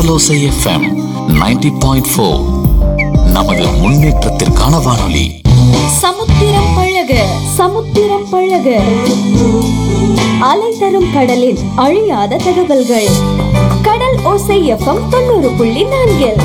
கடலோசை FM 90.4 point four நமது முன்னேற்றத்திற்கான வானொலி சமுத்திரம் பழக சமுத்திரம் பழக அலை தரும் கடலின் அழியாத தகவல்கள் கடல் ஓசை எஃப்எம் தொண்ணூறு புள்ளி நான்கில்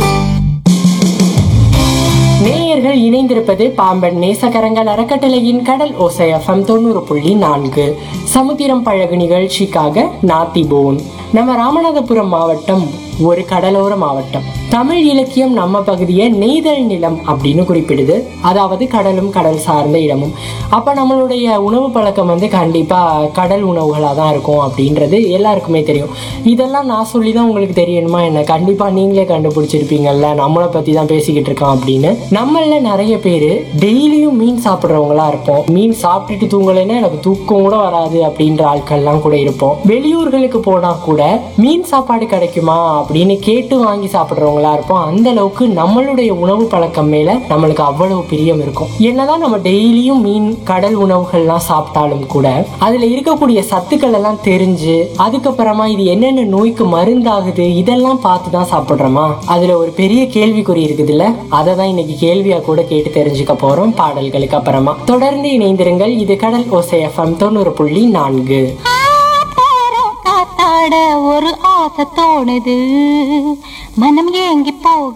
நேயர்கள் இணைந்திருப்பது பாம்பன் நேசகரங்கள் அறக்கட்டளையின் கடல் ஓசை எஃப்எம் தொண்ணூறு புள்ளி நான்கு சமுத்திரம் பழகு நிகழ்ச்சிக்காக நாத்திபோன் நம்ம ராமநாதபுரம் மாவட்டம் ஒரு கடலோர மாவட்டம் தமிழ் இலக்கியம் நம்ம பகுதியை நெய்தல் நிலம் அப்படின்னு குறிப்பிடுது அதாவது கடலும் கடல் சார்ந்த இடமும் அப்ப நம்மளுடைய உணவு பழக்கம் வந்து கண்டிப்பா கடல் உணவுகளாக தான் இருக்கும் அப்படின்றது எல்லாருக்குமே தெரியும் இதெல்லாம் நான் சொல்லி தான் உங்களுக்கு தெரியணுமா என்ன கண்டிப்பா நீங்களே கண்டுபிடிச்சிருப்பீங்கல்ல நம்மளை பத்தி தான் பேசிக்கிட்டு இருக்கோம் அப்படின்னு நம்மள நிறைய பேர் டெய்லியும் மீன் சாப்பிட்றவங்களா இருப்போம் மீன் சாப்பிட்டுட்டு தூங்கலைன்னா எனக்கு தூக்கம் கூட வராது அப்படின்ற ஆட்கள்லாம் கூட இருப்போம் வெளியூர்களுக்கு போனா கூட மீன் சாப்பாடு கிடைக்குமா அப்படின்னு கேட்டு வாங்கி சாப்பிட்றவங்களா இருப்போம் அந்த அளவுக்கு நம்மளுடைய உணவு பழக்கம் மேல நம்மளுக்கு அவ்வளவு பிரியம் இருக்கும் என்னதான் நம்ம டெய்லியும் மீன் கடல் உணவுகள்லாம் சாப்பிட்டாலும் கூட அதுல இருக்கக்கூடிய சத்துக்கள் எல்லாம் தெரிஞ்சு அதுக்கப்புறமா இது என்னென்ன நோய்க்கு மருந்தாகுது இதெல்லாம் பார்த்து தான் சாப்பிட்றோமா அதுல ஒரு பெரிய கேள்விக்குறி இருக்குதுல்ல அதை தான் இன்னைக்கு கேள்வியா கூட கேட்டு தெரிஞ்சுக்க போறோம் பாடல்களுக்கு அப்புறமா தொடர்ந்து இணைந்திருங்கள் இது கடல் ஓசை எஃப்எம் தொண்ணூறு புள்ளி நான்கு காத்தாட ஒரு ஆசை தோணுது மனம் ஏங்கி போக